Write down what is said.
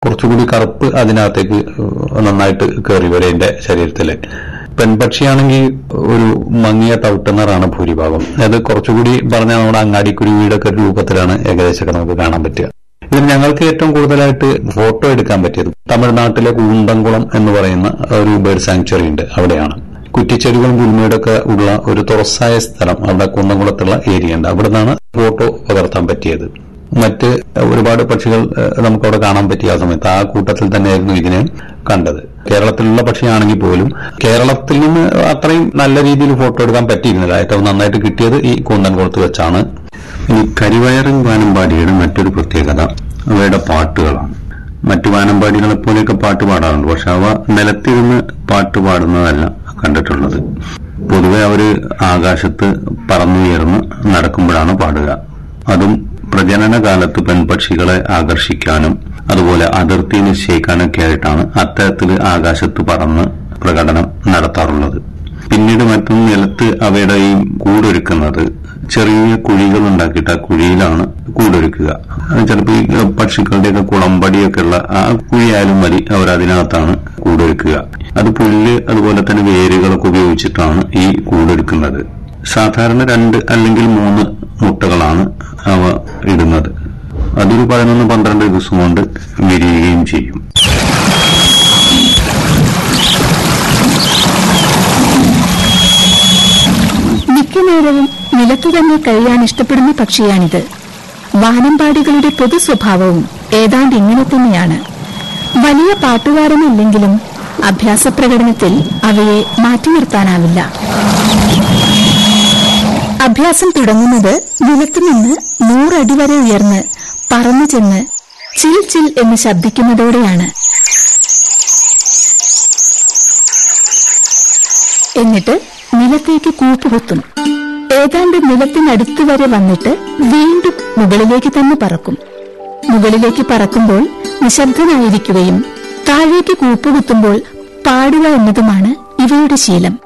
കുറച്ചുകൂടി കറുപ്പ് അതിനകത്തേക്ക് നന്നായിട്ട് കയറി വരും അതിന്റെ ശരീരത്തില് പെൺപക്ഷിയാണെങ്കിൽ ഒരു മങ്ങിയ തവിട്ടുന്നറാണ് ഭൂരിഭാഗം അത് കുറച്ചുകൂടി പറഞ്ഞാൽ നമ്മുടെ അങ്ങാടിക്കുരുവിയുടെ ഒക്കെ രൂപത്തിലാണ് ഏകദേശമൊക്കെ നമുക്ക് കാണാൻ പറ്റുക ഇതിൽ ഞങ്ങൾക്ക് ഏറ്റവും കൂടുതലായിട്ട് ഫോട്ടോ എടുക്കാൻ പറ്റിയത് തമിഴ്നാട്ടിലെ കൂന്തംകുളം എന്ന് പറയുന്ന ഒരു ബേർഡ് സാങ്ച്വറി ഉണ്ട് അവിടെയാണ് കുറ്റിച്ചെടികളും പുൽമേടൊക്കെ ഉള്ള ഒരു തുറസായ സ്ഥലം അവിടെ കുന്നംകുളത്തുള്ള ഏരിയ ഉണ്ട് അവിടെ നിന്നാണ് ഫോട്ടോ പകർത്താൻ പറ്റിയത് മറ്റ് ഒരുപാട് പക്ഷികൾ ഏഹ്, നമുക്കവിടെ കാണാൻ പറ്റിയ ആ സമയത്ത് ആ കൂട്ടത്തിൽ തന്നെയായിരുന്നു ഇതിനെ കണ്ടത് കേരളത്തിലുള്ള പക്ഷിയാണെങ്കിൽ പോലും കേരളത്തിൽ നിന്ന് അത്രയും നല്ല രീതിയിൽ ഫോട്ടോ എടുക്കാൻ പറ്റിയിരുന്നില്ല ഏറ്റവും നന്നായിട്ട് കിട്ടിയത് ഈ കുന്നംകുളത്ത് വെച്ചാണ് ഇനി കരിവയറിൻ വാനമ്പാടിയുടെ മറ്റൊരു പ്രത്യേകത അവയുടെ പാട്ടുകളാണ് മറ്റു വാനമ്പാടികളെ പോലെയൊക്കെ പാട്ട് പാടാറുണ്ട് പക്ഷെ അവ നിലത്തിരുന്ന് പാട്ട് പാടുന്നതല്ല കണ്ടിട്ടുള്ളത് പൊതുവെ അവര് ആകാശത്ത് പറന്നുയർന്ന് നടക്കുമ്പോഴാണ് പാടുക അതും പ്രജനന കാലത്ത് പെൺപക്ഷികളെ ആകർഷിക്കാനും അതുപോലെ അതിർത്തി നിശ്ചയിക്കാനൊക്കെ ആയിട്ടാണ് അത്തരത്തിൽ ആകാശത്ത് പറന്ന് പ്രകടനം നടത്താറുള്ളത് പിന്നീട് മറ്റൊന്ന് നിലത്ത് അവയുടെ ഈ കൂടൊരുക്കുന്നത് ചെറിയ കുഴികൾ ഉണ്ടാക്കിയിട്ട് ആ കുഴിയിലാണ് കൂടൊരുക്കുക അത് ചിലപ്പോൾ ഈ പക്ഷികളുടെയൊക്കെ കുളമ്പടിയൊക്കെ ഉള്ള ആ കുഴിയായാലും മതി അവർ അതിനകത്താണ് കൂടൊരുക്കുക അത് പുല്ല് അതുപോലെ തന്നെ വേരുകളൊക്കെ ഉപയോഗിച്ചിട്ടാണ് ഈ കൂടൊരുക്കുന്നത് സാധാരണ രണ്ട് അല്ലെങ്കിൽ മൂന്ന് മുട്ടകളാണ് അവ ഇടുന്നത് അതൊരു പതിനൊന്ന് പന്ത്രണ്ട് ദിവസം കൊണ്ട് വിരിയുകയും ചെയ്യും മിക്ക നേരവും നിലത്തു തന്നെ കഴിയാൻ ഇഷ്ടപ്പെടുന്ന പക്ഷിയാണിത് വാനമ്പാടികളുടെ പൊതു സ്വഭാവവും ഏതാണ്ട് ഇങ്ങനെ തന്നെയാണ് വലിയ പാട്ടുകാരനല്ലെങ്കിലും അഭ്യാസ പ്രകടനത്തിൽ അവയെ മാറ്റി നിർത്താനാവില്ല അഭ്യാസം തുടങ്ങുന്നത് നിലത്തുനിന്ന് നൂറടി വരെ ഉയർന്ന് പറന്നു ചെന്ന് ചിൽ ചിൽ എന്ന് ശബ്ദിക്കുന്നതോടെയാണ് എന്നിട്ട് നിലത്തേക്ക് കൂപ്പുകുത്തും ഏതാണ്ട് നിലത്തിനടുത്ത് വരെ വന്നിട്ട് വീണ്ടും മുകളിലേക്ക് തന്നെ പറക്കും മുകളിലേക്ക് പറക്കുമ്പോൾ നിശബ്ദനായിരിക്കുകയും താഴേക്ക് കൂപ്പുകുത്തുമ്പോൾ പാടുക എന്നതുമാണ് ഇവയുടെ ശീലം